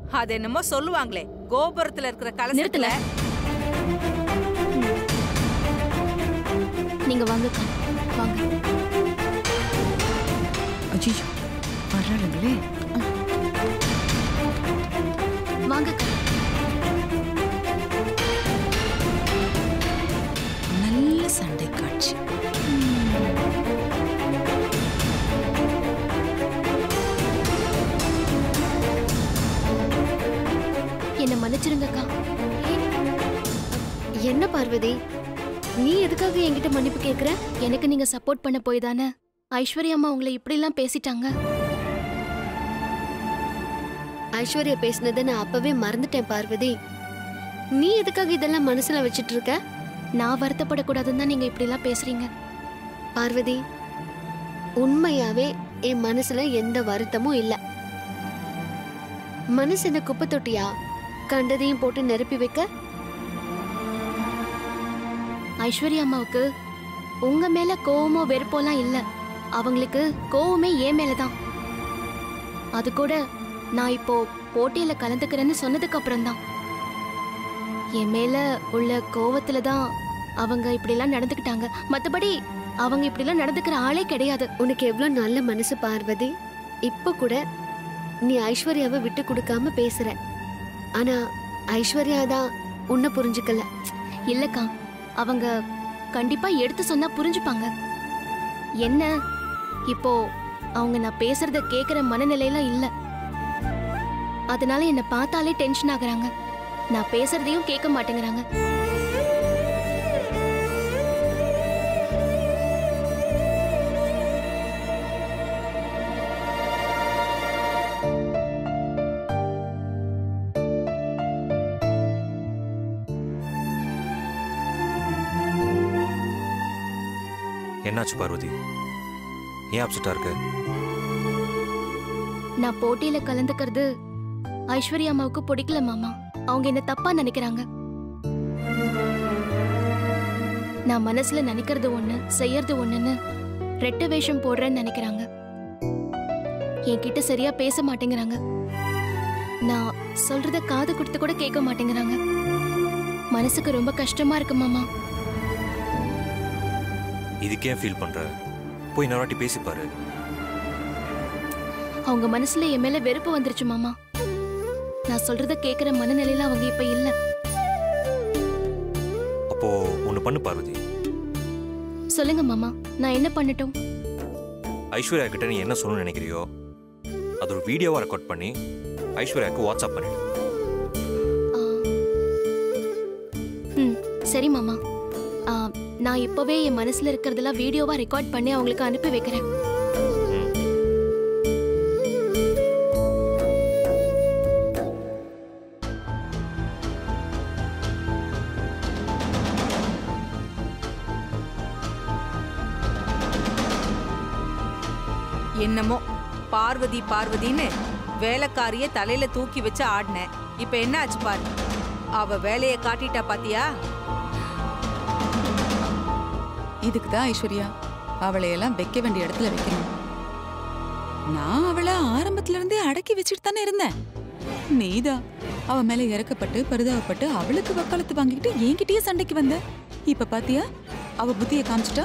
அது என்னமோ சொல்லுவாங்களே கோபுரத்துல இருக்கிற கலசத்துல நிறுத்தல. நீங்க வாங்கக்கா வாங்க அஜிஜோ வர்றாளுங்களே வாங்கக்கா நல்ல சண்டை காட்சி என்ன மன்னிச்சிருங்கக்கா என்ன பார்வதி நீ எதுக்காக என்கிட்ட மன்னிப்பு கேக்குற எனக்கு நீங்க சப்போர்ட் பண்ண போய் தானே ஐஸ்வர்யா அம்மா உங்களை இப்படிலாம் பேசிட்டாங்க ஐஸ்வர்யா பேசினதை நான் அப்பவே மறந்துட்டேன் பார்வதி நீ எதுக்காக இதெல்லாம் மனசுல வச்சிட்டு இருக்க நான் வருத்தப்படக்கூடாதுன்னு தான் நீங்க இப்படிலாம் பேசுறீங்க பார்வதி உண்மையாவே என் மனசுல எந்த வருத்தமும் இல்ல மனசு என்ன குப்பை தொட்டியா கண்டதையும் போட்டு நிரப்பி வைக்க ஐஸ்வர்யா அம்மாவுக்கு உங்க மேல கோவமோ வெறுப்போலாம் இல்ல அவங்களுக்கு கோவமே ஏன் மேலதான் அது கூட நான் இப்போ போட்டியில கலந்துக்கிறேன்னு சொன்னதுக்கு அப்புறம் தான் என் மேல உள்ள கோவத்துல தான் அவங்க இப்படிலாம் நடந்துக்கிட்டாங்க மத்தபடி அவங்க இப்படிலாம் நடந்துக்கிற ஆளே கிடையாது உனக்கு எவ்வளவு நல்ல மனசு பார்வதி இப்ப கூட நீ ஐஸ்வர்யாவை விட்டு கொடுக்காம பேசுற ஆனா ஐஸ்வர்யா தான் உன்னை புரிஞ்சுக்கல இல்லக்கா அவங்க கண்டிப்பா எடுத்து சொன்னா புரிஞ்சுப்பாங்க என்ன இப்போ அவங்க நான் பேசுறத கேக்குற மனநிலையில இல்ல அதனால என்ன பார்த்தாலே டென்ஷன் ஆகுறாங்க நான் பேசுறதையும் கேட்க மாட்டேங்கிறாங்க என்னாச்சு பார்வதி ஏன் அப்செட்டா இருக்க நான் போட்டியில கலந்துக்கிறது ஐஸ்வர்யா அம்மாவுக்கு பிடிக்கல மாமா அவங்க என்ன தப்பா நினைக்கிறாங்க நான் மனசுல நினைக்கிறது ஒண்ணு செய்யறது ஒண்ணுன்னு ரெட்ட வேஷம் போடுறேன்னு நினைக்கிறாங்க என்கிட்ட சரியா பேச மாட்டேங்கிறாங்க நான் சொல்றத காது கொடுத்து கூட கேட்க மாட்டேங்கிறாங்க மனசுக்கு ரொம்ப கஷ்டமா இருக்கு மாமா இதுக்கே ஃபீல் பண்ற போய் இன்னொரு வாட்டி பேசி பாரு அவங்க மனசுல என் மேல வெறுப்பு வந்துருச்சு மாமா நான் சொல்றத கேக்குற மனநிலையில அவங்க இப்ப இல்ல அப்போ ஒன்று பண்ணு பார்வதி சொல்லுங்க மாமா நான் என்ன பண்ணட்டும் ஐஸ்வர்யா கிட்ட நீ என்ன சொல்லணும்னு நினைக்கிறியோ அது ஒரு வீடியோவா ரெக்கார்ட் பண்ணி ஐஸ்வர்யாவுக்கு வாட்ஸ்அப் பண்ணிடு ஆ. ம் சரி மாமா ஆ, நான் இப்பவே என் மனசுல இருக்கிறதெல்லாம் வீடியோவா ரெக்கார்ட் பண்ணி அவங்களுக்கு அனுப்பி வைக்கிறேன் என்னமோ பார்வதி பார்வதின்னு வேலைக்காரிய தலையில தூக்கி வச்சு ஆடினேன் இப்ப என்ன ஆச்சு பாரு அவ வேலைய காட்டிட்டா பாத்தியா இதுக்கு தான் ஐஸ்வர்யா அவளை எல்லாம் வைக்க வேண்டிய இடத்துல வைக்கணும் நான் அவளை ஆரம்பத்துல இருந்தே அடக்கி வச்சுட்டு தானே இருந்தேன் நீதான் அவ மேல இறக்கப்பட்டு பரிதாபப்பட்டு அவளுக்கு வக்காலத்து வாங்கிக்கிட்டு என்கிட்டயே சண்டைக்கு வந்த இப்ப பாத்தியா அவ புத்திய காமிச்சிட்டா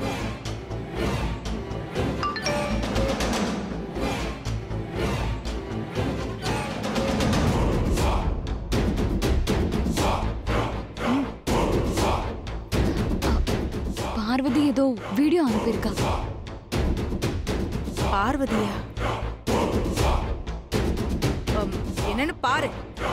பார்வதி ஏதோ வீடியோ அனுப்பியிருக்கா பார்வதியா அம், என்னன்னு பாரு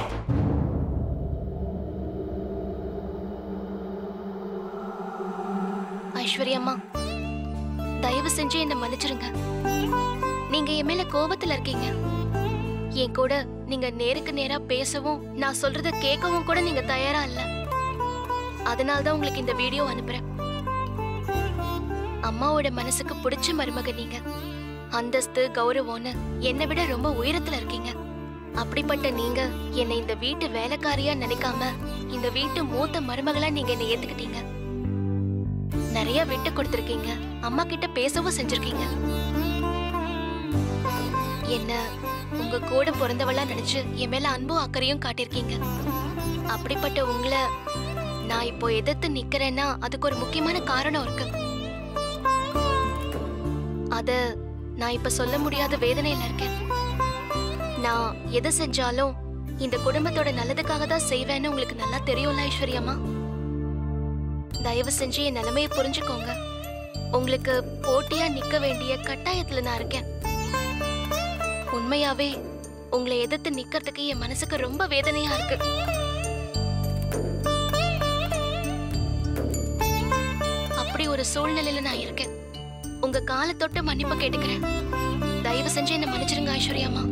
ஐஸ்வர்யம்மா தயவு செஞ்சு என்ன மன்னிச்சிருங்க நீங்க என் மேல கோபத்துல இருக்கீங்க என் கூட நீங்க நேருக்கு நேரா பேசவும் நான் சொல்றத கேட்கவும் கூட நீங்க தயாரா இல்ல அதனால தான் உங்களுக்கு இந்த வீடியோ அனுப்புறேன் அம்மாவோட மனசுக்கு பிடிச்ச மருமக நீங்க அந்தஸ்து கௌரவம்னு என்னை விட ரொம்ப உயரத்துல இருக்கீங்க அப்படிப்பட்ட நீங்க என்னை இந்த வீட்டு வேலைக்காரியா நினைக்காம இந்த வீட்டு மூத்த மருமகளா நீங்க என்னை ஏத்துக்கிட்டீங்க நிறைய விட்டு கொடுத்திருக்கீங்க அம்மா கிட்ட பேசவும் செஞ்சிருக்கீங்க என்ன உங்க கூட பிறந்தவளா நினைச்சு என் மேல அன்பும் அக்கறையும் காட்டியிருக்கீங்க அப்படிப்பட்ட உங்களை நான் இப்போ எதிர்த்து நிக்கிறேன்னா அதுக்கு ஒரு முக்கியமான காரணம் இருக்கு அத நான் இப்ப சொல்ல முடியாத வேதனையில இருக்கேன் நான் எதை செஞ்சாலும் இந்த குடும்பத்தோட நல்லதுக்காக தான் செய்வேன்னு உங்களுக்கு நல்லா தெரியும்ல ஐஸ்வர்யம்மா தயவு செஞ்சு என் நிலைமையை புரிஞ்சுக்கோங்க உங்களுக்கு போட்டியா நிக்க வேண்டிய கட்டாயத்துல நான் இருக்கேன் உண்மையாவே உங்களை எதிர்த்து நிக்கிறதுக்கு என் மனசுக்கு ரொம்ப வேதனையா இருக்கு அப்படி ஒரு சூழ்நிலையில நான் இருக்கேன் உங்க காலை தொட்டு மன்னிப்பு கேட்டுக்கிறேன் தயவு செஞ்சு என்ன மன்னிச்சிருங்க ஐஸ்வர்யாமா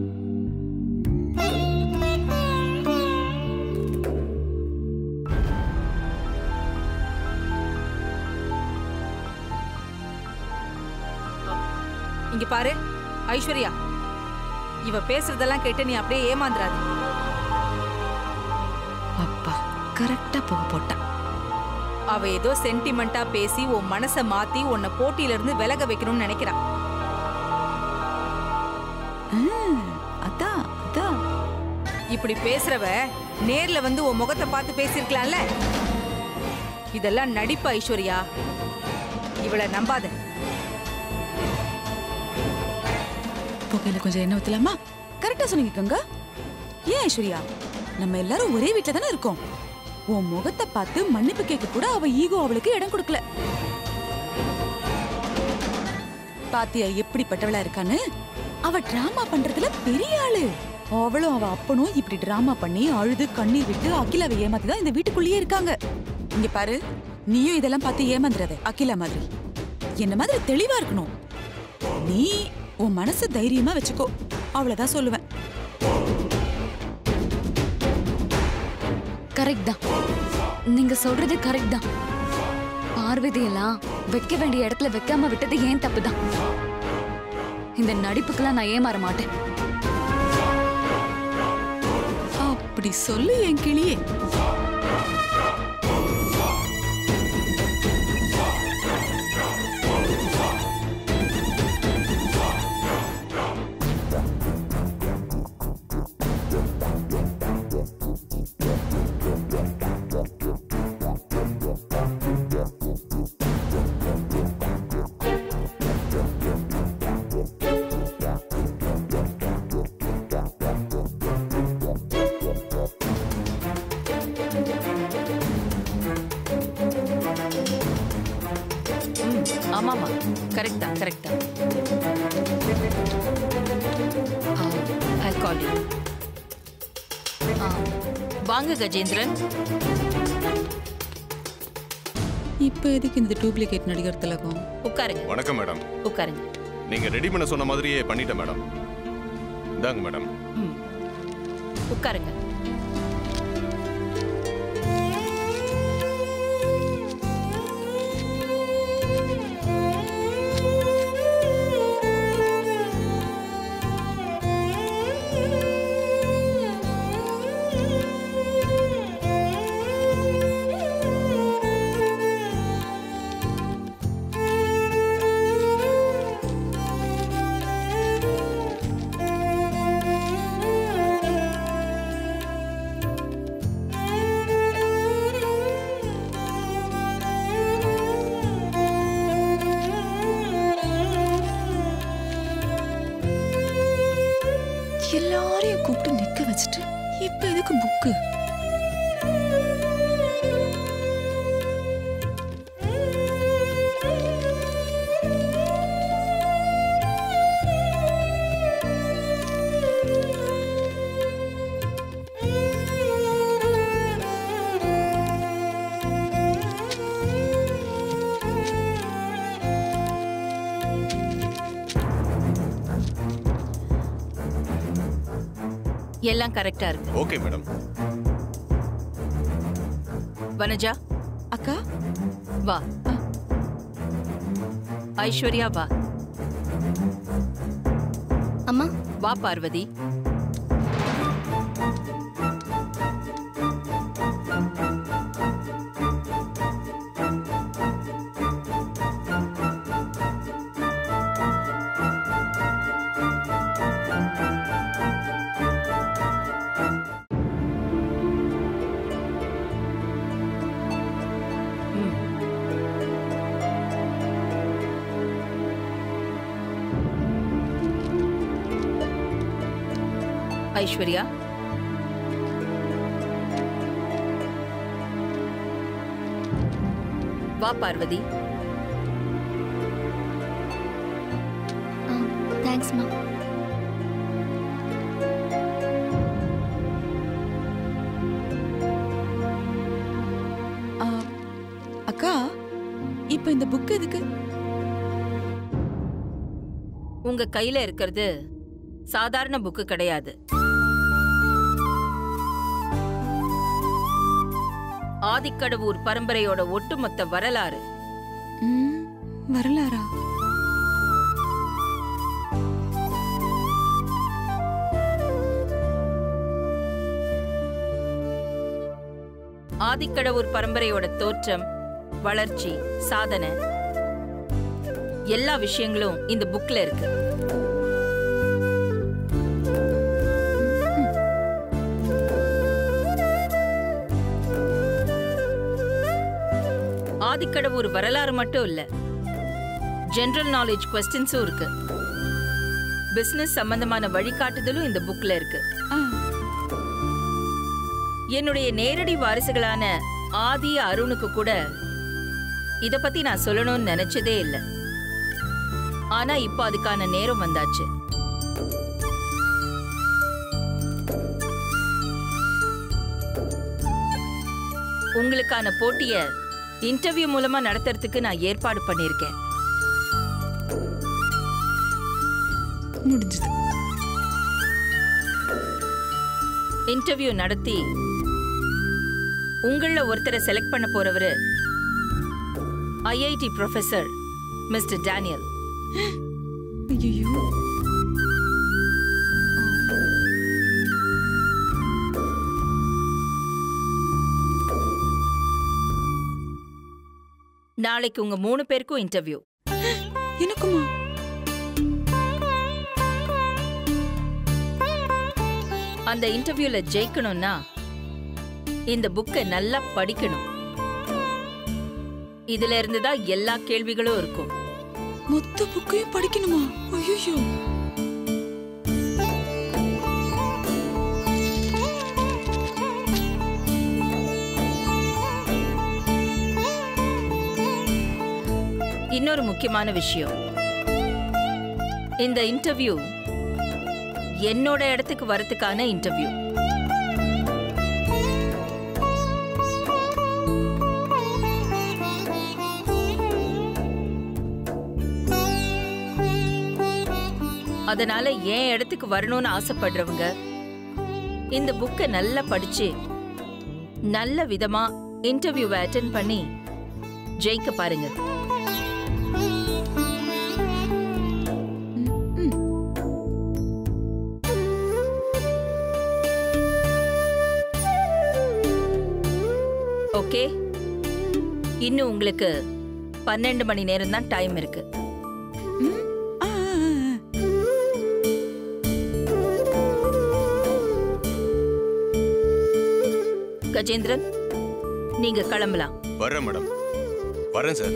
இங்க பாரு ஐஸ்வர்யா இவ பேசுறதெல்லாம் கேட்டு நீ அப்படியே ஏமாந்துறாத அப்பா கரெக்டா போக போட்டா அவ ஏதோ சென்டிமெண்டா பேசி உன் மனச மாத்தி உன்னை போட்டியில இருந்து விலக வைக்கணும்னு நினைக்கிறா ம், அதான் அதான் இப்படி பேசுறவ நேர்ல வந்து உன் முகத்தை பார்த்து பேசியிருக்கலாம்ல இதெல்லாம் நடிப்பு ஐஸ்வர்யா இவள நம்பாத புகையில கொஞ்சம் எண்ணெய் ஊத்தலாமா கரெக்டா சொன்னீங்க கங்கா ஏன் ஐஸ்வர்யா நம்ம எல்லாரும் ஒரே வீட்ல தானே இருக்கோம் உன் முகத்தை பார்த்து மன்னிப்பு கேட்க கூட அவ ஈகோ அவளுக்கு இடம் கொடுக்கல பாத்தியா எப்படிப்பட்டவளா இருக்கான்னு அவ டிராமா பண்றதுல பெரிய ஆளு அவளும் அவ அப்பனும் இப்படி டிராமா பண்ணி அழுது கண்ணீர் விட்டு அகிலாவை ஏமாத்தி தான் இந்த வீட்டுக்குள்ளேயே இருக்காங்க இங்க பாரு நீயும் இதெல்லாம் பார்த்து ஏமாந்துறாத அகிலா மாதிரி என்ன மாதிரி தெளிவா இருக்கணும் நீ உன் மனச தைரியமா வச்சுக்கோ அவ்வளவுதான் சொல்லுவேன் கரெக்ட் தான் நீங்க சொல்றது கரெக்ட் தான் பார்வதி எல்லாம் வைக்க வேண்டிய இடத்துல வைக்காம விட்டது ஏன் தப்பு தான் இந்த நடிப்புக்கெல்லாம் நான் ஏமாற மாட்டேன் அப்படி சொல்லு என் கிளியே ஆமாமா கரெக்ட் தான் கரெக்ட் தான் ஐ கால் யூ வாங்க கஜேந்திரன் இப்ப எதுக்கு இந்த டூப்ளிகேட் நடிகர் திலகம் உட்காருங்க வணக்கம் மேடம் உட்காருங்க நீங்க ரெடி பண்ண சொன்ன மாதிரியே பண்ணிட்டேன் மேடம் இந்தாங்க மேடம் ம் உட்காருங்க எல்லாரையும் கூப்பிட்டு நிக்க வச்சுட்டு இப்ப எதுக்கு புக்கு எல்லாம் கரெக்டா இருக்கு ஓகே மேடம் வனஜா அக்கா வா ஐஸ்வர்யா வா அம்மா வா பார்வதி ஐஸ்வர்யா வா பார்வதி தேங்க்ஸ்மா ஆ, அக்கா இப்ப இந்த புக் எதுக்கு உங்க கையில இருக்கிறது சாதாரண புக்கு கிடையாது ஆதிக்கடவூர் பரம்பரையோட ஒட்டுமொத்த வரலாறு ம், வரலாறா ஆதிக்கடவூர் பரம்பரையோட தோற்றம் வளர்ச்சி சாதனை எல்லா விஷயங்களும் இந்த புக்ல இருக்கு ஆதிக்கடவூர் வரலாறு மட்டும் இல்ல ஜெனரல் நாலேஜ் கொஸ்டின்ஸும் இருக்கு பிசினஸ் சம்பந்தமான வழிகாட்டுதலும் இந்த புக்ல இருக்கு ஆ, என்னுடைய நேரடி வாரிசுகளான ஆதி அருணுக்கு கூட இத பத்தி நான் சொல்லணும்னு நினைச்சதே இல்ல ஆனா இப்ப அதுக்கான நேரம் வந்தாச்சு உங்களுக்கான போட்டிய இன்டர்வியூ மூலமா நடத்துறதுக்கு நான் ஏற்பாடு பண்ணியிருக்கேன் முடிஞ்சது இன்டர்வியூ நடத்தி உங்கள ஒருத்தரை செலக்ட் பண்ண போறவரு ஐஐடி ப்ரொஃபசர் மிஸ்டர் டேனியல் ஐயோ நாளைக்கு உங்க மூணு பேருக்கும் இன்டர்வியூ எனக்குமா அந்த இன்டர்வியூல ஜெயிக்கணும்னா இந்த புக்கை நல்லா படிக்கணும் இதுல இருந்து தான் எல்லா கேள்விகளும் இருக்கும் மொத்த புக்கையும் படிக்கணுமா ஐயோ இன்னொரு முக்கியமான விஷயம் இந்த இன்டர்வியூ என்னோட இடத்துக்கு வரதுக்கான இன்டர்வியூ அதனால என் இடத்துக்கு வரணும்னு ஆசைப்படுறவங்க இந்த புக்கை நல்லா படிச்சு நல்ல விதமா இன்டர்வியூவை அட்டென்ட் பண்ணி ஜெயிக்க பாருங்க ஓகே இன்னும் உங்களுக்கு பன்னெண்டு மணி நேரம் தான் டைம் இருக்கு ஆ, ஆ, ஆ. கஜேந்திரன் நீங்க கிளம்பலாம் வரேன் மேடம் வரேன் சார்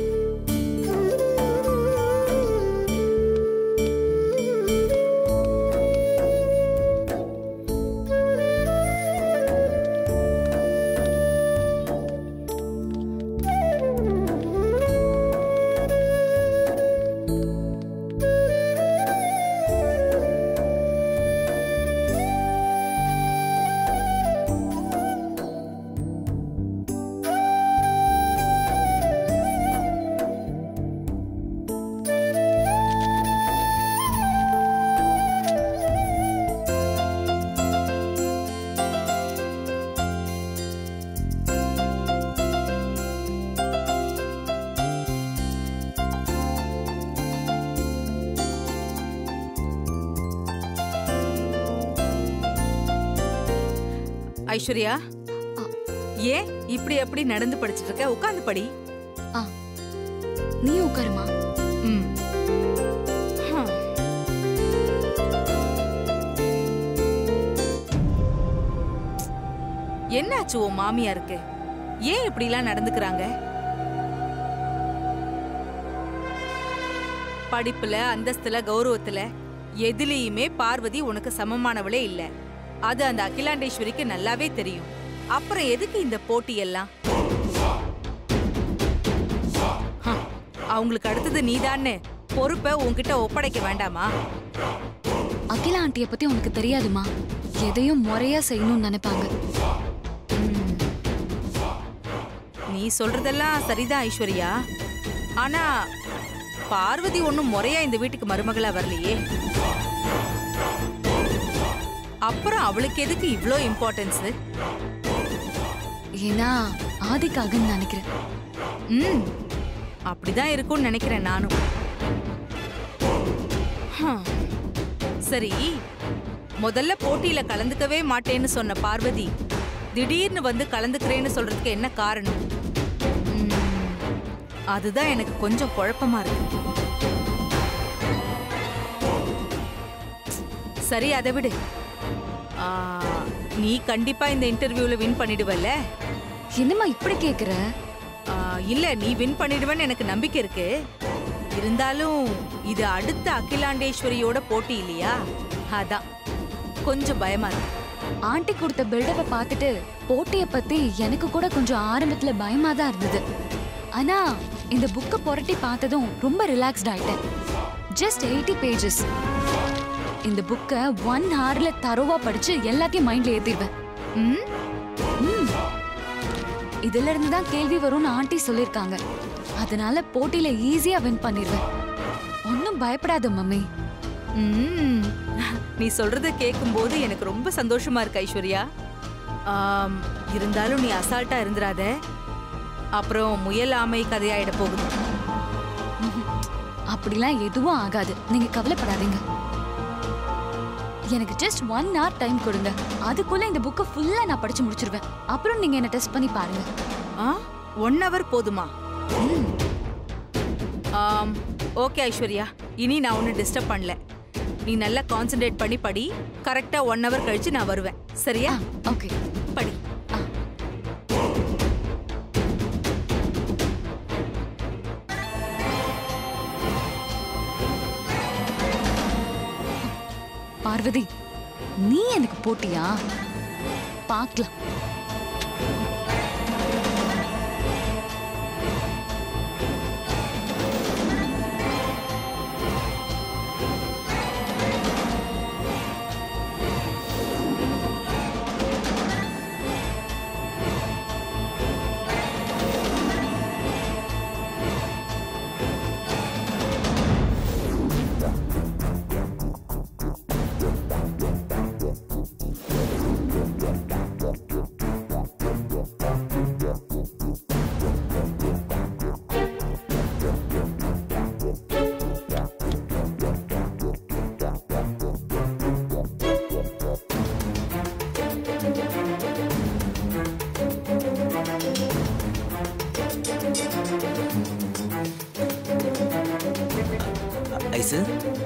ஐஸ்வர்யா ஏன் இப்படி அப்படி நடந்து படிச்சிட்டு இருக்க உட்கார்ந்து படி நீ உட்காருமா ம். ஹம். என்னாச்சு உன் மாமியாருக்கு ஏன் இப்படிலாம் நடந்துக்கிறாங்க படிப்புல அந்தஸ்துல கௌரவத்துல எதுலயுமே பார்வதி உனக்கு சமமானவளே இல்ல அது அந்த அகிலாண்டேஸ்வரிக்கு நல்லாவே தெரியும் அப்புறம் எதுக்கு இந்த போட்டி எல்லாம் ஹம், அவங்களுக்கு அடுத்தது நீதான்னு பொறுப்பை உன்கிட்ட ஒப்படைக்க வேண்டாமா அகிலா ஆண்டிய பத்தி உனக்கு தெரியாதுமா எதையும் முறையா செய்யணும்னு நினைப்பாங்க நீ சொல்றதெல்லாம் சரிதான் ஐஸ்வர்யா ஆனா பார்வதி ஒன்றும் முறையா இந்த வீட்டுக்கு மருமகளா வரலையே அப்புறம் அவளுக்கு எதுக்கு இவ்ளோ இம்பார்ட்டன்ஸ் ஏன்னா ஆதிக்காகன்னு நினைக்கிறேன் ம் அப்படிதான் இருக்கும்னு நினைக்கிறேன் நானும் ஹம். சரி முதல்ல போட்டியில கலந்துக்கவே மாட்டேன்னு சொன்ன பார்வதி திடீர்னு வந்து கலந்துக்கிறேன்னு சொல்றதுக்கு என்ன காரணம் ம், அதுதான் எனக்கு கொஞ்சம் குழப்பமா இருக்கு சரி அதை விடு ஆ, நீ கண்டிப்பா இந்த இன்டர்வியூல வின் பண்ணிடுவல்ல என்னம்மா இப்படி கேக்குற ஆ, இல்ல நீ வின் பண்ணிடுவேன்னு எனக்கு நம்பிக்கை இருக்கு இருந்தாலும் இது அடுத்த அகிலாண்டேஸ்வரியோட போட்டி இல்லையா அதான் கொஞ்சம் பயமா இருக்கு ஆண்டி கொடுத்த பில்டப்பை பார்த்துட்டு போட்டிய பத்தி எனக்கு கூட கொஞ்சம் ஆரம்பத்துல பயமா தான் இருந்தது ஆனா இந்த புக்கை புரட்டி பார்த்ததும் ரொம்ப ரிலாக்ஸ்ட் ஆயிட்டேன் ஜஸ்ட் எயிட்டி பேஜஸ் இந்த புக்கை ஒன் ஹார்ல தரோவா படிச்சு எல்லாத்தையும் மைண்ட்ல ஏத்திடுவேன் ம்? ம். இதுல இருந்து தான் கேள்வி வரும்னு ஆண்டி சொல்லிருக்காங்க அதனால போட்டியில ஈஸியா வின் பண்ணிடுவேன் ஒன்னும் பயப்படாத மம்மி ம். நீ சொல்றத கேட்கும்போது எனக்கு ரொம்ப சந்தோஷமா இருக்கு ஐஸ்வர்யா ஆம், இருந்தாலும் நீ அசால்ட்டா இருந்துராத அப்புறம் முயல் ஆமை கதையாயிட போகுது அப்படிலாம் எதுவும் ஆகாது நீங்க கவலைப்படாதீங்க எனக்கு ஜஸ்ட் ஒன் hour டைம் கொடுங்க அதுக்குள்ள இந்த புக்கை ஃபுல்லா நான் படிச்சு முடிச்சிருவேன் அப்புறம் நீங்க என்ன டெஸ்ட் பண்ணி பாருங்க ஆ ஒன் ஹவர் போதுமா ம், ஆம், ஓகே ஐஸ்வர்யா இனி நான் ஒன்றும் டிஸ்டர்ப் பண்ணல நீ நல்லா கான்சென்ட்ரேட் பண்ணி படி கரெக்டா ஒன் ஹவர் கழிச்சு நான் வருவேன் சரியா ஆ, ஓகே படி ஆ. பார்வதி நீ எனக்கு போட்டியா பார்க்கலாம் ஐசு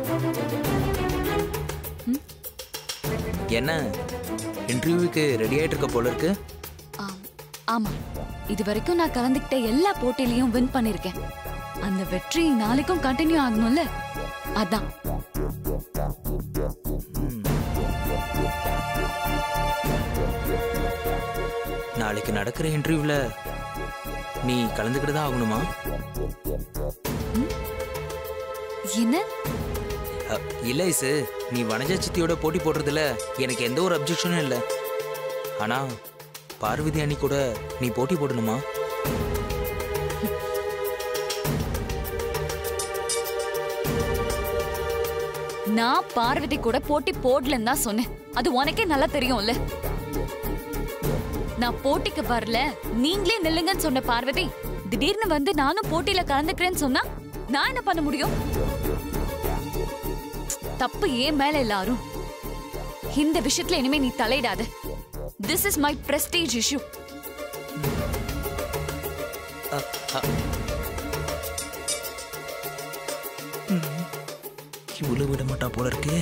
என்ன இன்டர்வியூக்கு ரெடி ஆயிட்டு இருக்க போல இருக்கு ஆம், ஆமா இது வரைக்கும் நான் கலந்துக்கிட்ட எல்லா போட்டியிலையும் வின் பண்ணிருக்கேன் அந்த வெற்றி நாளைக்கும் கண்டினியூ ஆகணும்ல அதான் நாளைக்கு நடக்கிற இன்டர்வியூல நீ கலந்துக்கிட்டு தான் ஆகணுமா என்ன அ, இல்ல ஐசு நீ வனஜா சித்தியோட போட்டி போடுறதுல எனக்கு எந்த ஒரு அப்ஜெக்ஷனும் இல்லை ஆனா பார்வதி அணி கூட நீ போட்டி போடணுமா நான் பார்வதி கூட போட்டி போடலன்னு தான் சொன்னேன் அது உனக்கே நல்லா தெரியும்ல நான் போட்டிக்கு வரல நீங்களே நில்லுங்கன்னு சொன்ன பார்வதி திடீர்னு வந்து நானும் போட்டியில கலந்துக்கிறேன்னு சொன்னா நான் என்ன பண்ண முடியும் தப்பு ஏன் மேல எல்லாரும் இந்த விஷயத்துல இனிமே நீ தலையிடாத this is my prestige issue அ, அ. ம். இவ்வளவு விட மாட்டா போல இருக்கு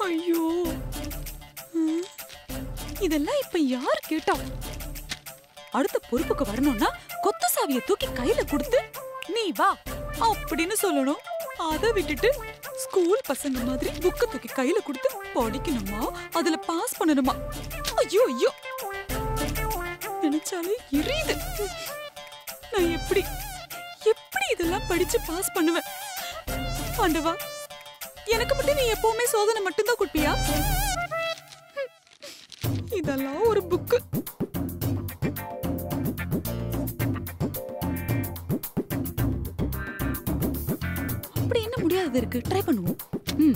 ஐயோ ம், இதெல்லாம் இப்ப யார் கேட்டா அடுத்த பொறுப்புக்கு வரணும்னா கொத்து சாவிய தூக்கி கையில கொடுத்து நீ வா அப்படின்னு சொல்லணும் அதை விட்டுட்டு ஸ்கூல் பசங்க மாதிரி புக்க தூக்கி கையில கொடுத்து படிக்கணுமா அதுல பாஸ் பண்ணணுமா ஐயோ ஐயோ நினைச்சாலே எரியுது நான் எப்படி எப்படி இதெல்லாம் படிச்சு பாஸ் பண்ணுவேன் ஆண்டவா எனக்கு மட்டும் நீ எப்பவுமே சோதனை மட்டும்தான் கொடுப்பியா இதெல்லாம் ஒரு புக்கு அப்படி என்ன முடியாதது இருக்கு ட்ரை பண்ணுவோம் ம்.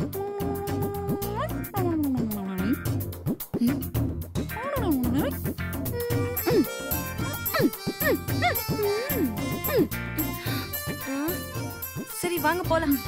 சரி வாங்க போலாம்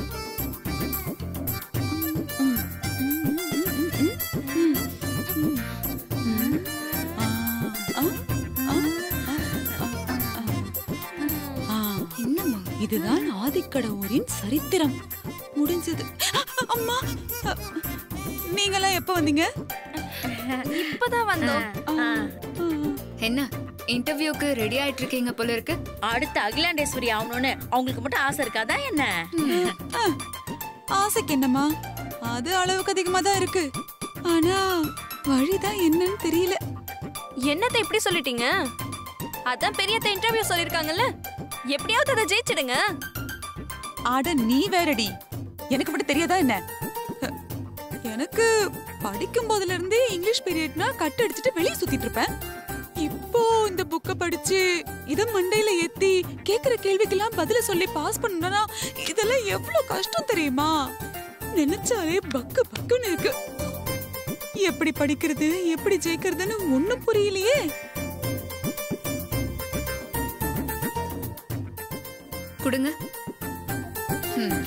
என்னம்மா இதுதான் ஆதிக்கடவுரின் சரித்திரம் முடிஞ்சது அம்மா நீங்களாம் எப்ப வந்தீங்க இப்பதான் வந்தோம் என்ன இன்டர்வியூக்கு ரெடி ஆயிட்டு இருக்கீங்க போல இருக்கு அடுத்த அகிலாண்டேஸ்வரி ஆகணும்னு அவங்களுக்கு மட்டும் ஆசை இருக்காதா என்ன ஆசைக்கு என்னம்மா அது அளவுக்கு அதிகமா தான் இருக்கு ஆனா வழிதான் என்னன்னு தெரியல என்னத்த இப்படி சொல்லிட்டீங்க அதான் பெரியத்த இன்டர்வியூ சொல்லிருக்காங்கல்ல எப்படியாவது அதை ஜெயிச்சிடுங்க ஆட நீ வேறடி எனக்கு மட்டும் தெரியாதா என்ன எனக்கு படிக்கும் போதுல இருந்தே இங்கிலீஷ் பீரியட்னா கட் அடிச்சுட்டு வெளியே சுத்திட்டு இருப்பேன் இப்போ இந்த புக்க படிச்சு இத மண்டையில ஏத்தி கேக்குற கேள்விக்கெல்லாம் பதில சொல்லி பாஸ் பண்ணணும்னா இதெல்லாம் எவ்வளவு கஷ்டம் தெரியுமா நினைச்சாலே பக்கு பக்குன்னு இருக்கு எப்படி படிக்கிறது எப்படி ஜெயிக்கிறதுன்னு ஒண்ணும் புரியலையே கொடுங்க ம்.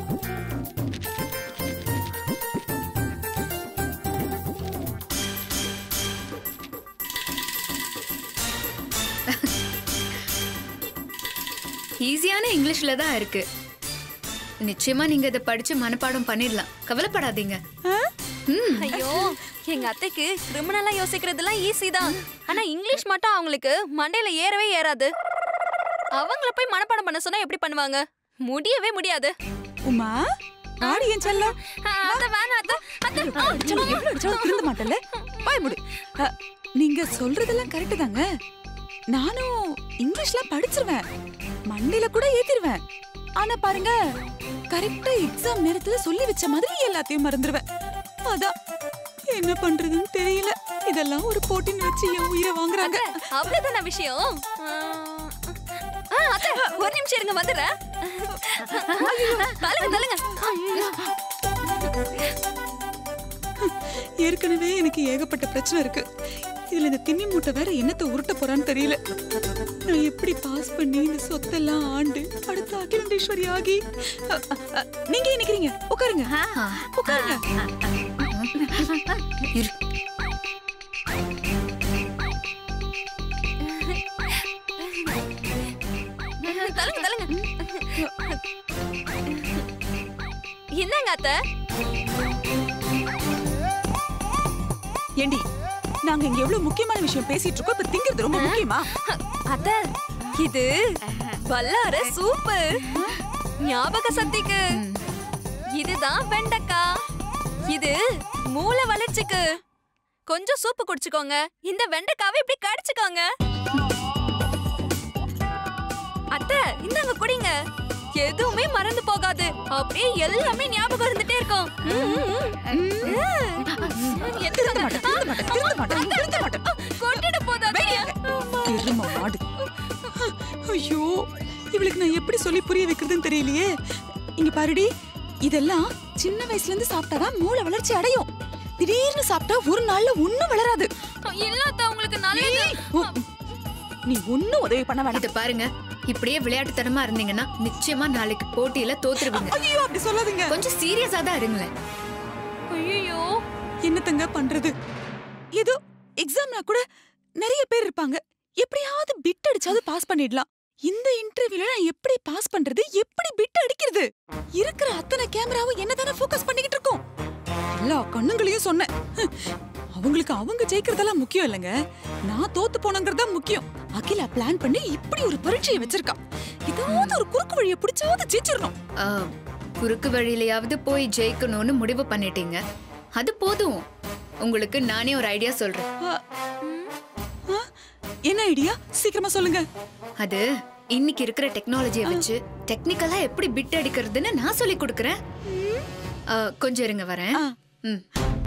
ஈஸியான இங்கிலீஷ்ல தான் இருக்கு நிச்சயமா நீங்க இதை படிச்சு மனப்பாடம் பண்ணிடலாம் கவலைப்படாதீங்க ம். ஐயோ எங்க அத்தைக்கு கிரிமினலா யோசிக்கிறதுலாம் ஈஸி தான் ஆனா இங்கிலீஷ் மட்டும் அவங்களுக்கு மண்டையில ஏறவே ஏறாது அவங்கள போய் மனப்பாடம் பண்ண சொன்னா எப்படி பண்ணுவாங்க முடியவே முடியாது உமா ஆடி என் செல்லம் ஆ, அத்தை வேணாம் அத்தை அத்தை ஆ, எவ்வளவு அடிச்சாலும் திருந்த மாட்டல பாய் முடி அ, நீங்க சொல்றதெல்லாம் கரெக்ட் தாங்க நானும் இங்கிலீஷ்லாம் படிச்சிருவேன் மண்டையில கூட ஏத்திருவேன் ஆனா பாருங்க கரெக்டா எக்ஸாம் நேரத்துல சொல்லி வச்ச மாதிரி எல்லாத்தையும் மறந்துடுவேன் அதான் என்ன பண்றதுன்னு தெரியல இதெல்லாம் ஒரு போட்டின்னு வச்சு என் உயிரை வாங்குறாங்க அவ்வளவுதான விஷயம் ஆ, ஆ, அத்தை ஒரு நிமிஷம் இருங்க வந்துடுறேன் தள்ளுங்க தள்ளுங்க ஏற்கனவே எனக்கு ஏகப்பட்ட பிரச்சனை இருக்கு இதுல இந்த திண்ணி மூட்டை வேற என்னத்த உருட்ட போறான்னு தெரியல நான் எப்படி பாஸ் பண்ணி இந்த சொத்தெல்லாம் ஆண்டு அடுத்த அகிலண்டேஸ்வரி ஆகி அ, அ, அ, நீங்க ஏன் நிக்கிறீங்க உட்காருங்க உட்காருங்க இரு. தள்ளுங்க தள்ளுங்க என்னங்க அத்தை ஏண்டி நாங்க இங்க எவ்வளவு முக்கியமான விஷயம் பேசிட்டு இருக்கோம் இப்ப திங்கிறது ரொம்ப முக்கியமா அத்தை இது வல்லார சூப்பு ஞாபக சக்திக்கு இதுதான் வெண்டைக்காய் இது மூளை வளர்ச்சிக்கு கொஞ்சம் சூப்பு குடிச்சுக்கோங்க இந்த வெண்டைக்காவை இப்படி கடிச்சுக்கோங்க அத்தை இந்தாங்க குடிங்க எதுவுமே மறந்து போகாது அப்படியே எல்லாமே ஞாபகம் இருந்துட்டே இருக்கும் ம், ம், ம். எடுத்துக்கோங்க. திருந்த மாட்டேன் திருந்த மாட்டேன் திருந்த மாட்டேன் கொட்டிட போதாதே எரும மாடு ஐயோ இவளுக்கு நான் எப்படி சொல்லி புரிய வைக்கிறதுன்னு தெரியலையே இங்க பாருடி இதெல்லாம் சின்ன வயசுல இருந்து சாப்பிட்டாதான் மூளை வளர்ச்சி அடையும் திடீர்னு சாப்பிட்டா ஒரு நாள்ல ஒண்ணும் வளராது இல்லாத உங்களுக்கு நல்லது ஓ, நீ ஒண்ணும் உதவி பண்ண வேண்டாம் இத பாருங்க இப்படியே விளையாட்டுத்தனமா இருந்தீங்கன்னா நிச்சயமா நாளைக்கு போட்டியில தோத்துருவீங்க ஐயோ அப்படி சொல்லாதீங்க கொஞ்சம் சீரியஸா தான் இருங்களேன் ஐயோ என்னத்தங்க பண்றது ஏதோ எக்ஸாம்னா கூட நிறைய பேர் இருப்பாங்க எப்படியாவது பிட் அடிச்சாவது பாஸ் பண்ணிடலாம் இந்த இன்டர்வியூல நான் எப்படி பாஸ் பண்றது எப்படி பிட் அடிக்கிறது இருக்கிற அத்தனை கேமராவும் என்னதானே ஃபோக்கஸ் பண்ணிக்கிட்டு இருக்கோம் எல்லா கண்ணுங்களையும் சொன்னேன் ஹம், அவங்களுக்கு அவங்க ஜெயிக்கிறதெல்லாம் முக்கியம் இல்லைங்க நான் தோத்து போனங்கிறது தான் முக்கியம் அகிலா பிளான் பண்ணி இப்படி ஒரு பரீட்சையை வச்சிருக்கா ஏதாவது ஒரு குறுக்கு வழியை பிடிச்சாவது ஜெயிச்சிடணும் ஆ, குறுக்கு வழியிலயாவது போய் ஜெயிக்கணும்னு முடிவு பண்ணிட்டீங்க அது போதும் உங்களுக்கு நானே ஒரு ஐடியா சொல்றேன் ஆ, ஆ, என்ன ஐடியா சீக்கிரமா சொல்லுங்க அது இன்னைக்கு இருக்கிற டெக்னாலஜியை வச்சு டெக்னிக்கலா எப்படி பிட் அடிக்கிறதுன்னு நான் சொல்லி கொடுக்கறேன் ஆ, கொஞ்சம் இருங்க வரேன் ஆ. ம்.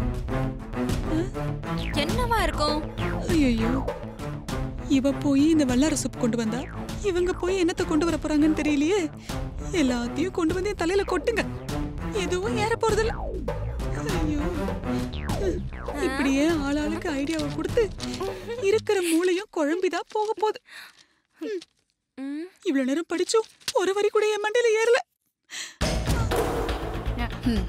என்னவா இருக்கும் ஐயோ இவ போய் இந்த வல்லார சூப் கொண்டு வந்தா இவங்க போய் என்னத்த கொண்டு வர போறாங்கன்னு தெரியலையே எல்லாத்தையும் கொண்டு வந்து என் தலையில கொட்டுங்க எதுவும் ஏற போறதில்ல ஐயோ இப்படியே ஆளாளுக்கு ஐடியாவை கொடுத்து இருக்கிற மூளையும் குழம்பிதான் போக போகுது ம். இவ்வளவு நேரம் படிச்சும் ஒரு வரி கூட என் மண்டையில ஏறல ம்.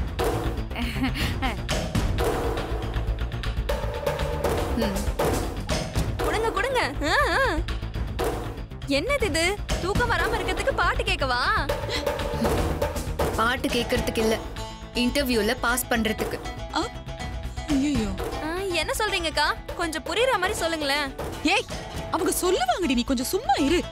ம். கொடுங்க கொடுங்க ஆ, ஆ. என்னது இது தூக்கம் வராம இருக்கிறதுக்கு பாட்டு கேட்கவா பாட்டு கேட்கறதுக்கு இல்ல இன்டர்வியூல பாஸ் பண்றதுக்கு ஐயோ ஆ, என்ன சொல்றீங்கக்கா கொஞ்சம் புரியுற மாதிரி சொல்லுங்களேன் ஏய் அவங்க சொல்லுவாங்கடி நீ கொஞ்சம் சும்மா இரு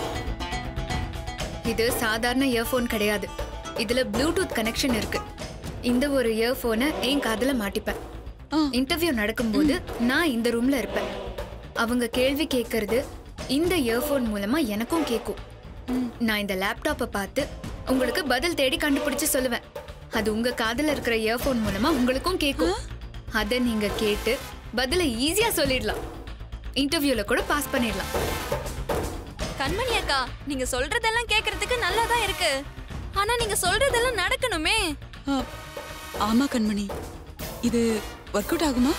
இது சாதாரண இயர்ஃபோன் கிடையாது இதுல ப்ளூடூத் கனெக்ஷன் இருக்கு இந்த ஒரு இயர்ஃபோனை என் காதுல மாட்டிப்பேன் ஆ. இன்டர்வியூ நடக்கும்போது நான் இந்த ரூம்ல இருப்பேன் அவங்க கேள்வி கேட்கறது இந்த இயர்ஃபோன் மூலமா எனக்கும் கேட்கும் நான் இந்த லேப்டாப்பை பார்த்து உங்களுக்கு பதில் தேடி கண்டுபிடிச்சு சொல்லுவேன் அது உங்க காதுல இருக்கிற இயர்ஃபோன் மூலமா உங்களுக்கும் கேட்கும் அதை நீங்க கேட்டு பதில ஈஸியா சொல்லிடலாம் இன்டர்வியூல கூட பாஸ் பண்ணிடலாம் கண்மணி அக்கா நீங்க சொல்றதெல்லாம் கேக்குறதுக்கு நல்லா தான் இருக்கு ஆனா நீங்க சொல்றதெல்லாம் நடக்கணுமே ஆ, ஆமா கண்மணி இது ஒர்க் அவுட் ஆகுமா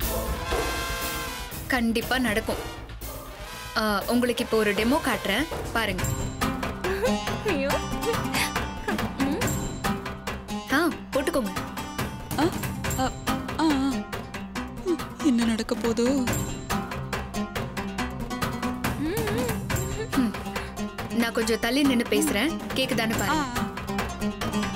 கண்டிப்பா நடக்கும் ஆ, உங்களுக்கு இப்போ ஒரு டெமோ காட்டுறேன் பாருங்க ஐயோ ஆ போட்டுக்கோங்க ஆ, ஆ, ஆ, ஆ. ம், என்ன நடக்க போதோ நான் கொஞ்சம் தள்ளி நின்னு பேசுறேன் கேக்குதான்னு ஆ, பாருங்க ஆ.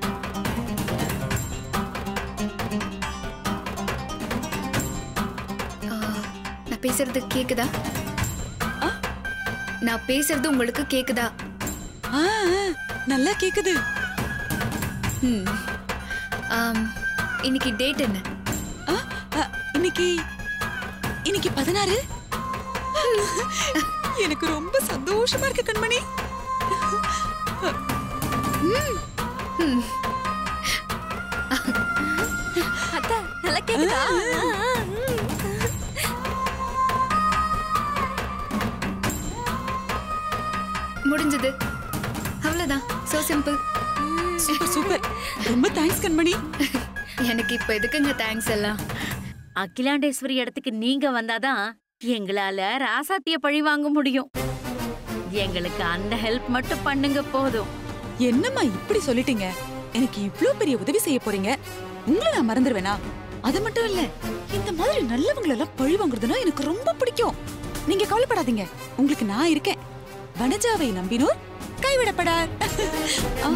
ஆ, நான் பேசுறது கேக்குதா ஆ? நான் பேசுறது உங்களுக்கு கேக்குதா ஆ, ஆ, நல்லா கேக்குது ம். ஆம், இன்னைக்கு டேட் என்ன ஆ, ஆ, இன்னைக்கு இன்னைக்கு பதினாறு எனக்கு ரொம்ப சந்தோஷமா இருக்கு கண்மணி ம். அத்தா நல்லா கேக்குதா ஆ, ஆ, ம். முடிஞ்சது அவ்வளவுதான் சோ சிம்பிள் சூப்பர் சூப்பர் ரொம்ப தேங்க்ஸ் கண்மணி எனக்கு இப்ப எதுக்குங்க தேங்க்ஸ் எல்லாம் அகிலாண்டேஸ்வரி இடத்துக்கு நீங்க வந்தாதான் எங்களால ராசாத்திய பழி வாங்க முடியும் எங்களுக்கு அந்த ஹெல்ப் மட்டும் பண்ணுங்க போதும் என்னம்மா இப்படி சொல்லிட்டீங்க எனக்கு இவ்ளோ பெரிய உதவி செய்ய போறீங்க உங்களை நான் மறந்துடுவேனா அது மட்டும் இல்ல இந்த மாதிரி நல்லவங்களை எல்லாம் பழி வாங்குறதுனா எனக்கு ரொம்ப பிடிக்கும் நீங்க கவலைப்படாதீங்க உங்களுக்கு நான் இருக்கேன் வனஜாவை நம்பினோர் கைவிடப்படார் ஆ.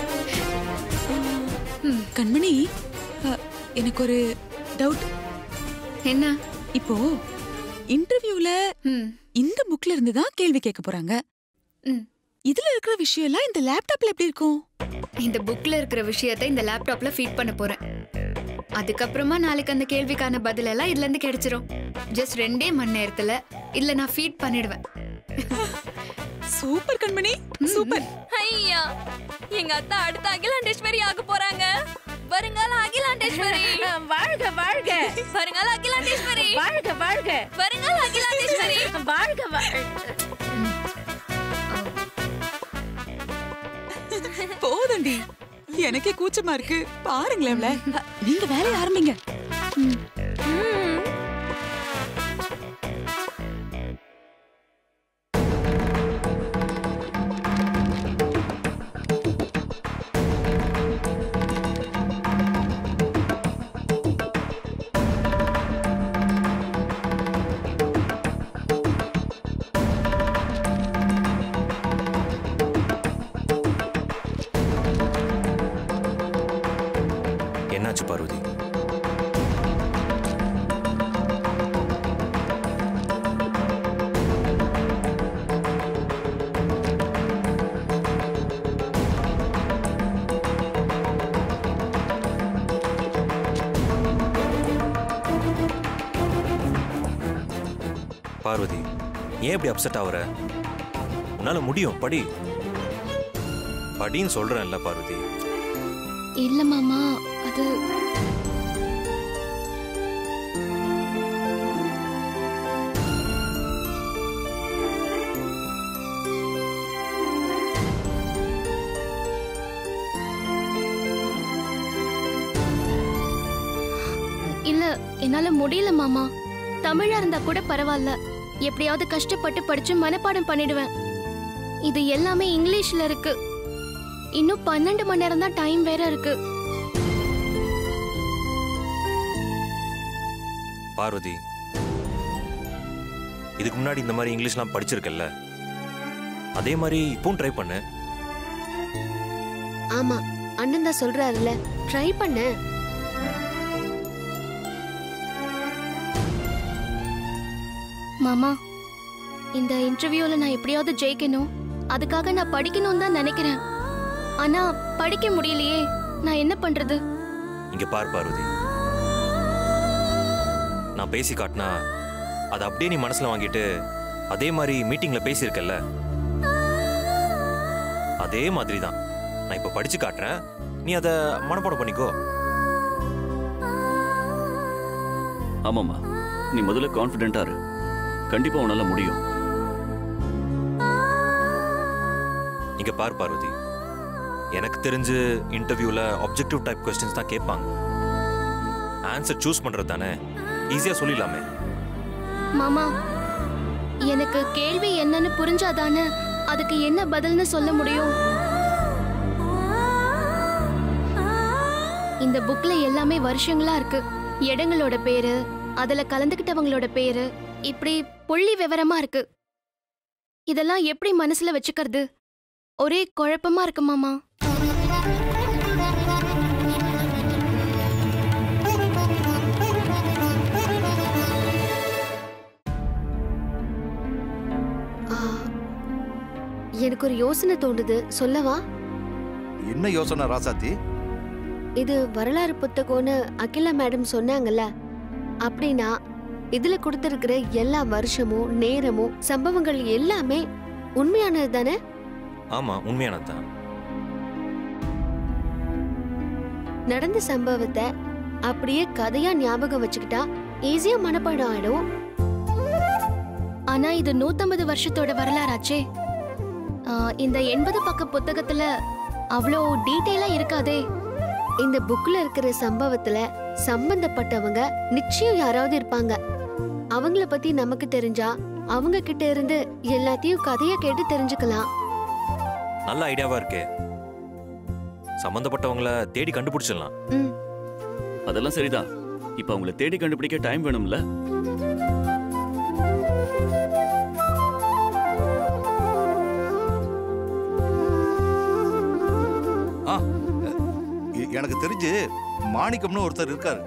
ம், கண்மணி அ, எனக்கு ஒரு டவுட் என்ன இப்போ இன்டர்வியூல ம் இந்த புக்ல இருந்து தான் கேள்வி கேட்க போறாங்க ம். இதுல இருக்கிற விஷயம் எல்லாம் இந்த லேப்டாப்ல எப்படி இருக்கும் இந்த புக்ல இருக்கிற விஷயத்தை இந்த லேப்டாப்ல ஃபீட் பண்ண போறேன் அதுக்கப்புறமா நாளைக்கு அந்த கேள்விக்கான பதில் எல்லாம் இதுல இருந்து கிடைச்சிரும் ஜஸ்ட் ரெண்டே மணி நேரத்துல இல்ல நான் ஃபீட் பண்ணிடுவேன் சூப்பர் கண்மணி சூப்பர் ஐயா எங்க அத்தா அடுத்த அகிலாண்டேஸ்வரி ஆக போறாங்க வருங்கால அகிலாண்டேஸ்வரி வாழ்க வாழ்க வருங்கால அகிலாண்டேஸ்வரி வாழ்க வாழ்க வருங்கால அகிலாண்டேஸ்வரி வாழ்க வாழ்க போதண்டி எனக்கே கூச்சமா இருக்கு பாருங்களேன் அவளை. அ, நீங்க வேலைய ஆரம்பிங்க என்னாச்சு பார்வதி பார்வதி ஏன் இப்படி அப்செட் ஆகுற உன்னால முடியும் படி படின்னு சொல்றேன்ல பார்வதி இல்ல மாமா அது இல்ல என்னால முடியல மாமா தமிழா இருந்தா கூட பரவாயில்ல எப்படியாவது கஷ்டப்பட்டு படிச்சு மனப்பாடம் பண்ணிடுவேன் இது எல்லாமே இங்கிலீஷ்ல இருக்கு இன்னும் பன்னெண்டு மணி நேரம் தான் டைம் வேற இருக்கு பார்வதி இதுக்கு முன்னாடி இந்த மாதிரி இங்கிலீஷ்லாம் படிச்சிருக்கல்ல அதே மாதிரி இப்பவும் ட்ரை பண்ணு ஆமா அண்ணன் தான் சொல்றாருல ட்ரை பண்ண மாமா இந்த இன்டர்வியூல நான் எப்படியாவது ஜெயிக்கணும் அதுக்காக நான் படிக்கணும்னு தான் நினைக்கிறேன் ஆனா படிக்க முடியலையே நான் என்ன பண்றது இங்க பார் பார்வதி நான் பேசி காட்டினா அதை அப்படியே நீ மனசுல வாங்கிட்டு அதே மாதிரி மீட்டிங்ல பேசியிருக்கல்ல அதே மாதிரி தான் நான் இப்ப படிச்சு காட்டுறேன் நீ அதை மனப்பாடம் பண்ணிக்கோ ஆமாம்மா நீ முதல்ல கான்ஃபிடென்ட்டா இரு கண்டிப்பா உன்னால முடியும் இங்க பார் பார்வதி எனக்கு தெரிஞ்சு இன்டர்வியூல ஆப்ஜெக்டிவ் டைப் கொஸ்டின்ஸ் தான் கேட்பாங்க ஆன்சர் சூஸ் பண்றது தானே ஈஸியா சொல்லிடலாமே மாமா எனக்கு கேள்வி என்னன்னு புரிஞ்சாதானே அதுக்கு என்ன பதில்னு சொல்ல முடியும் இந்த புக்ல எல்லாமே வருஷங்களா இருக்கு இடங்களோட பேரு அதுல கலந்துக்கிட்டவங்களோட பேரு இப்படி புள்ளி விவரமா இருக்கு இதெல்லாம் எப்படி மனசுல வச்சுக்கிறது ஒரே குழப்பமா இருக்கு மாமா ஆ, எனக்கு ஒரு யோசனை தோணுது சொல்லவா என்ன யோசனை ராசாத்தி இது வரலாறு புத்தகம்னு அகிலா மேடம் சொன்னாங்கல்ல அப்படின்னா இதுல கொடுத்திருக்கிற எல்லா வருஷமும் நேரமும் சம்பவங்கள் எல்லாமே உண்மையானது தானே ஆமா உண்மையானது தான் நடந்த சம்பவத்தை அப்படியே கதையா ஞாபகம் வச்சுக்கிட்டா ஈஸியா மனப்பாடம் ஆயிடும் ஆனா இது நூத்தம்பது வருஷத்தோட வரலாறாச்சே ஆ, இந்த எண்பது பக்க புத்தகத்துல அவ்வளோ டீட்டெயிலா இருக்காதே இந்த புக்ல இருக்கிற சம்பவத்துல சம்பந்தப்பட்டவங்க நிச்சயம் யாராவது இருப்பாங்க அவங்கள பத்தி நமக்கு தெரிஞ்சா அவங்க கிட்ட இருந்து எல்லாத்தையும் கதையா கேட்டு தெரிஞ்சுக்கலாம் நல்ல ஐடியாவா இருக்கே சம்பந்தப்பட்டவங்கள தேடி கண்டுபிடிச்சிடலாம் ம் அதெல்லாம் சரிதான் இப்ப அவங்கள தேடி கண்டுபிடிக்க டைம் வேணும்ல ஆ எ- எனக்கு தெரிஞ்சு மாணிக்கம்னு ஒருத்தர் இருக்காரு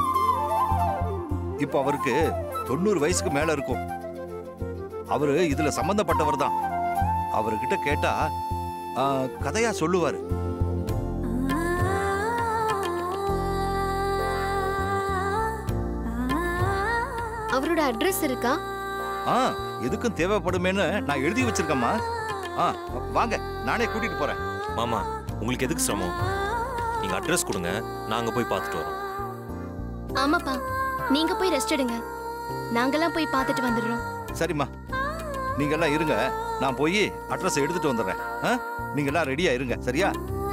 இப்போ அவருக்கு தொண்ணூறு வயசுக்கு மேல இருக்கும் அவரு இதுல சம்பந்தப்பட்டவர் தான் அவர்கிட்ட கேட்டா ஆ, கதையா சொல்லுவாரு அவரோட அட்ரஸ் இருக்கா ஆ எதுக்கும் தேவைப்படுமேன்னு நான் எழுதி வச்சிருக்கேம்மா ஆ வாங்க நானே கூட்டிட்டு போறேன் மாமா உங்களுக்கு எதுக்கு சிரமம் நீங்க அட்ரஸ் கொடுங்க நாங்க போய் பார்த்துட்டு வரோம் ஆமாப்பா நீங்க போய் ரெஸ்ட் எடுங்க நாங்கெல்லாம் போய் பார்த்துட்டு வந்துடுறோம் சரிம்மா நீங்க எல்லாம் இருங்க நான் போய் அட்ரஸ் எடுத்துட்டு வந்துடுறேன் ஆ? நீங்க எல்லாம் ரெடியா இருங்க சரியா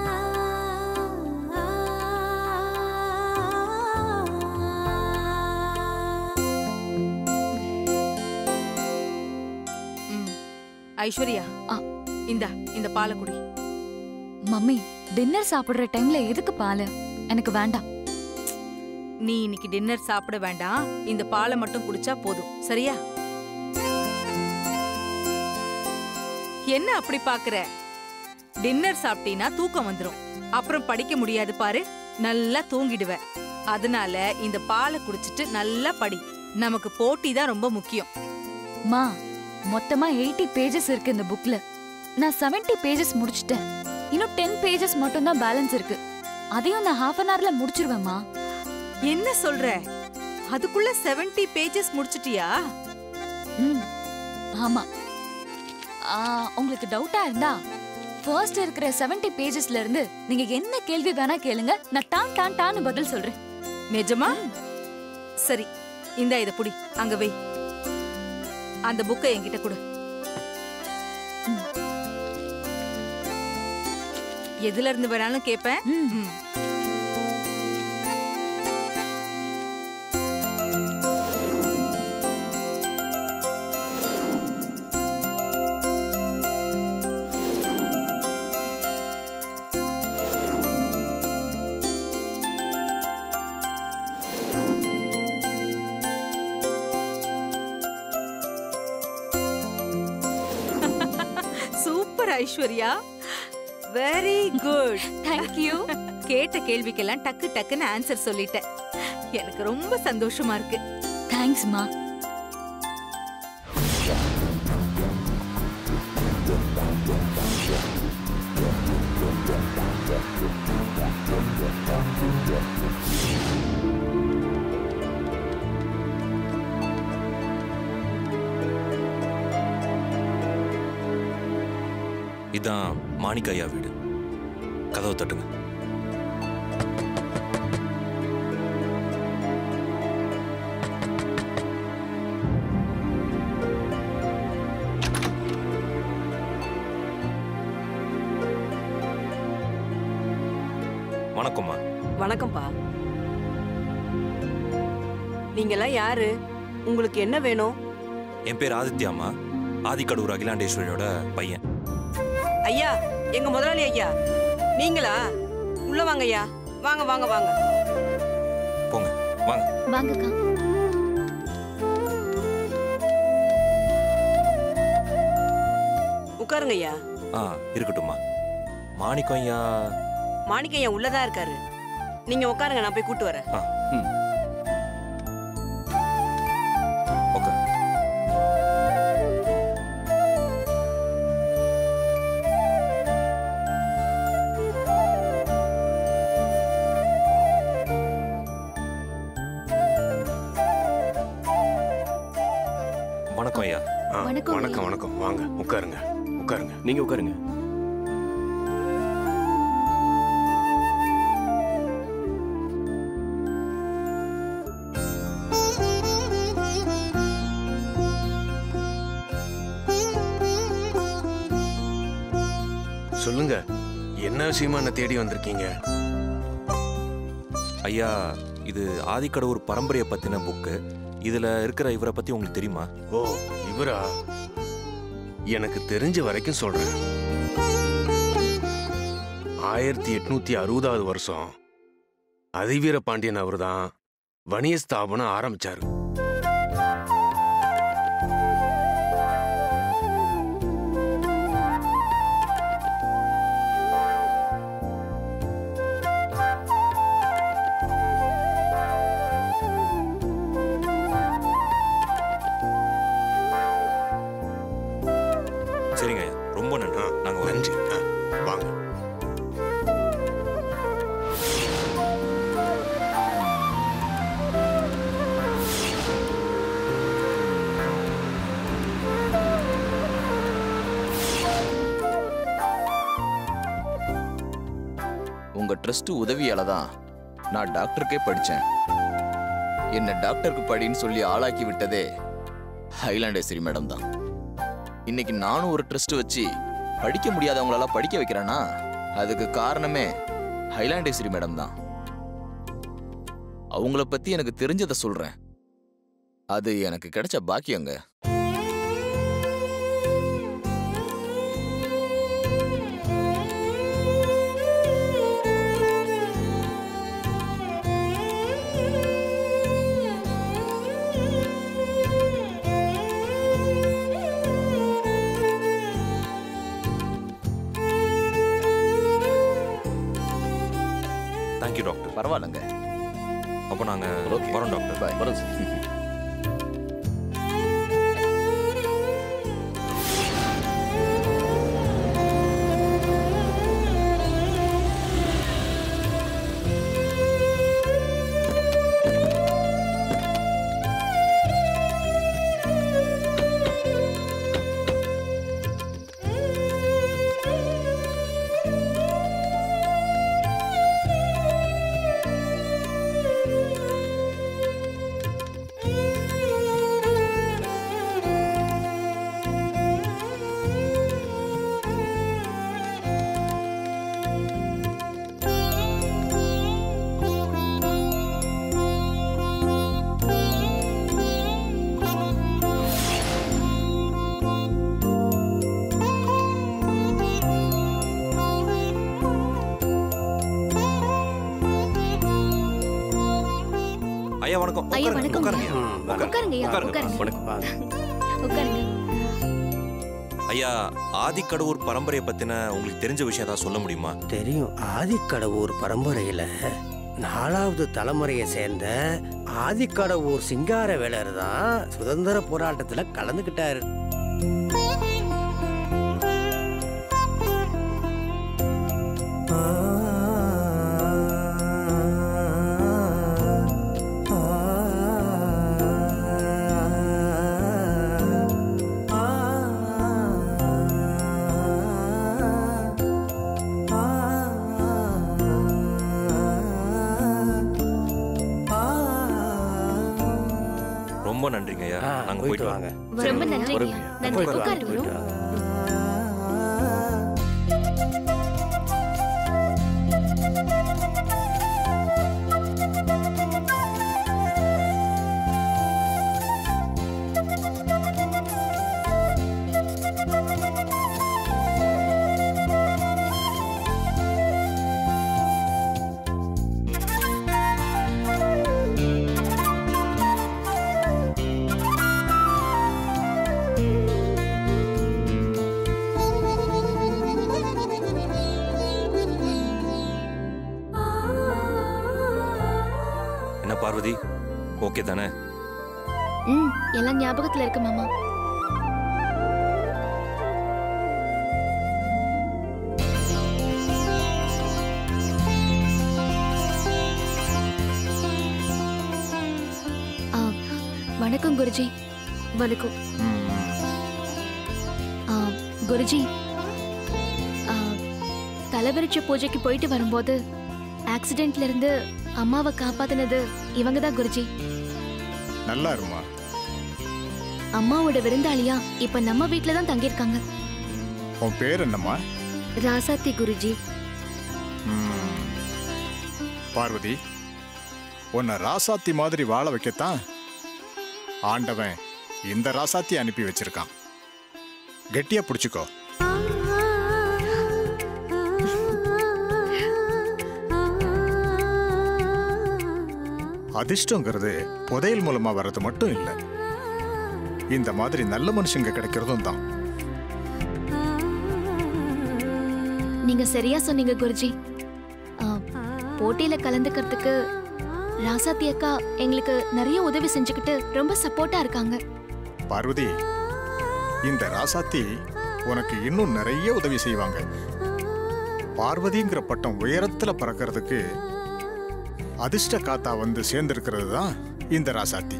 ம். ஐஸ்வர்யா இந்தா இந்த பாலை குடி மம்மி டின்னர் சாப்பிடுற டைம்ல எதுக்கு பால் எனக்கு வேண்டாம் நீ இன்னைக்கு டின்னர் சாப்பிட வேண்டாம் இந்த பாலை மட்டும் குடிச்சா போதும் சரியா என்ன அப்படி பாக்குற டின்னர் சாப்பிட்டீன்னா தூக்கம் வந்துரும் அப்புறம் படிக்க முடியாது பாரு நல்லா தூங்கிடுவ அதனால இந்த பாலை குடிச்சிட்டு நல்லா படி நமக்கு போட்டி தான் ரொம்ப முக்கியம் மா மொத்தமா எயிட்டி பேஜஸ் இருக்கு இந்த புக்ல நான் 70 பேஜஸ் முடிச்சிட்டேன் இன்னும் டென் பேஜஸ் மட்டும் தான் பேலன்ஸ் இருக்கு அதையும் நான் ஹாஃப் அன் ஹவர்ல முடிச்சிருவேம்மா என்ன சொல்ற அதுக்குள்ள 70 பேஜஸ் முடிச்சிட்டியா ம் ஆமா ஆ, உங்களுக்கு டவுட்டா இருந்தா ஃபர்ஸ்ட் இருக்கிற 70 பேஜஸ்ல இருந்து நீங்க என்ன கேள்வி வேணா கேளுங்க நான் டான் டான் டான்னு பதில் சொல்றேன் நிஜமா சரி இந்த இத புடி அங்க வை அந்த புக்கை என்கிட்ட கொடு எதுல இருந்து வேணாலும் கேட்பேன் ம். Super Aishwarya very good thank you கேட்ட கேள்விக்கெல்லாம் டக்கு டக்குன்னு ஆன்சர் சொல்லிட்டேன் எனக்கு ரொம்ப சந்தோஷமா இருக்கு தேங்க்ஸ்மா இதான் மாணிக்கையா வீடு கதவை தட்டுங்க வணக்கம்மா வணக்கம்ப்பா நீங்கெல்லாம் யாரு உங்களுக்கு என்ன வேணும் என் பேர் ஆதித்யாம்மா ஆதிக்கடூர் அகிலாண்டேஸ்வரியோட பையன் ஐயா எங்க முதலாளி ஐயா நீங்களா உள்ள வாங்க ஐயா வாங்க வாங்க வாங்க போங்க வாங்க வாங்கக்கா உட்காருங்க ஐயா ஆ இருக்கட்டும்மா மாணிக்கம் ஐயா மாணிக்க ஐயா உள்ளதா இருக்காரு நீங்க உட்காருங்க நான் போய் கூட்டு வரேன் ஆ ம் ஓகே வணக்கம் ஐயா ஆ, வணக்கம் வணக்கம் வணக்கம் வாங்க உட்காருங்க உட்காருங்க நீங்க உட்காருங்க சொல்லுங்க என்ன விஷயமா என்ன தேடி வந்திருக்கீங்க ஐயா இது ஆதிக்கடவுர் பரம்பரையை பத்தின புக்கு இதுல இருக்கிற இவரை பத்தி உங்களுக்கு தெரியுமா ஓ இவரா எனக்கு தெரிஞ்ச வரைக்கும் சொல்றேன் ஆயிரத்தி எட்நூத்தி அறுபதாவது வருஷம் அதிவீர பாண்டியன் அவர்தான் வணிக ஸ்தாபனம் ஆரம்பிச்சாரு சரிங்க ஐயா ரொம்ப நன்றி நாங்க வரோம். நன்றி ஆ, வாங்க உங்க ட்ரஸ்ட் உதவியால தான் நான் டாக்டருக்கே படிச்சேன் என்ன டாக்டருக்கு படின்னு சொல்லி ஆளாக்கி விட்டதே ஹைலாண்டேஸ்வரி மேடம் தான் இன்னைக்கு நானும் ஒரு ட்ரஸ்ட் வச்சு படிக்க முடியாதவங்களெல்லாம் படிக்க வைக்கிறேன்னா அதுக்கு காரணமே ஹைலாண்டேஸ்வரி மேடம் தான் அவங்கள பத்தி எனக்கு தெரிஞ்சதை சொல்றேன் அது எனக்கு கிடைச்ச பாக்கியங்க தேங்க்யூ டாக்டர் பரவாயில்லைங்க அப்போ நாங்க வரோம் டாக்டர் பாய் வரோம் சார் ஐயா வணக்கம் ஐயா உட்காருங்க, வணக்கம் உட்காருங்க உட்காருங்க ஐயா உட்காருங்க உட்காருங்க ஐயா ஆதிக்கடவுர் பரம்பரையை பத்தின உங்களுக்கு தெரிஞ்ச விஷயம் ஏதாவது சொல்ல முடியுமா தெரியும் ஆதிக்கடவுர் பரம்பரையில நாலாவது தலைமுறையை சேர்ந்த ஆதிக்கடவுர் சிங்கார வேலர் தான் சுதந்திர போராட்டத்துல கலந்துக்கிட்டாரு ரொம்ப நன்றிங்க ஐயா நாங்க போயிட்டு வாங்க ரொம்ப நன்றிங்க ஐயா. நன்றி உட்காருங்க வரும் என்ன பார்வதி ஓகே தானே ம் எல்லாம் ஞாபகத்துல இருக்கு மாமா ஆ, வணக்கம் குருஜி வணக்கம் ஆ, குருஜி ஆ, தலைவரிச்ச பூஜைக்கு போயிட்டு வரும்போது ஆக்சிடென்ட்ல இருந்து அம்மாவை காப்பாத்தினது இவங்க தான் குருஜி நல்லா இருமா அம்மாவோட விருந்தாளியா இப்ப நம்ம வீட்ல தான் தங்கியிருக்காங்க உன் பேர் என்னம்மா ராசாத்தி குருஜி ம். பார்வதி உன்னை ராசாத்தி மாதிரி வாழ வைக்கத்தான் ஆண்டவன் இந்த ராசாத்தி அனுப்பி வச்சிருக்கான் கெட்டியா பிடிச்சுக்கோ அதிர்ஷ்டங்கிறது புதையல் மூலமா வர்றது மட்டும் இல்லை இந்த மாதிரி நல்ல மனுஷங்க கிடைக்கிறதும் தான் நீங்க சரியா சொன்னீங்க குருஜி ஆ, போட்டியில கலந்துக்கிறதுக்கு ராசாத்தி அக்கா எங்களுக்கு நிறைய உதவி செஞ்சுக்கிட்டு ரொம்ப சப்போர்ட்டா இருக்காங்க பார்வதி இந்த ராசாத்தி உனக்கு இன்னும் நிறைய உதவி செய்வாங்க பார்வதிங்கிற பட்டம் உயரத்துல பறக்கிறதுக்கு அதிர்ஷ்ட காத்தா வந்து சேர்ந்திருக்கிறது தான் இந்த ராசாத்தி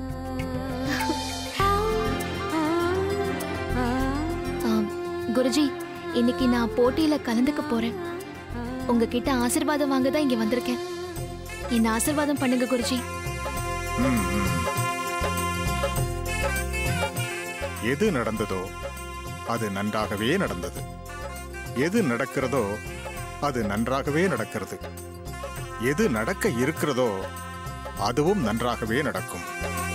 ஆ, குருஜி இன்னைக்கு நான் போட்டியில கலந்துக்க போறேன் உங்ககிட்ட ஆசீர்வாதம் வாங்க தான் இங்க வந்திருக்கேன் என்ன ஆசீர்வாதம் பண்ணுங்க குருஜி ம், ம். எது நடந்ததோ அது நன்றாகவே நடந்தது எது நடக்கிறதோ அது நன்றாகவே நடக்கிறது எது நடக்க இருக்கிறதோ அதுவும் நன்றாகவே நடக்கும்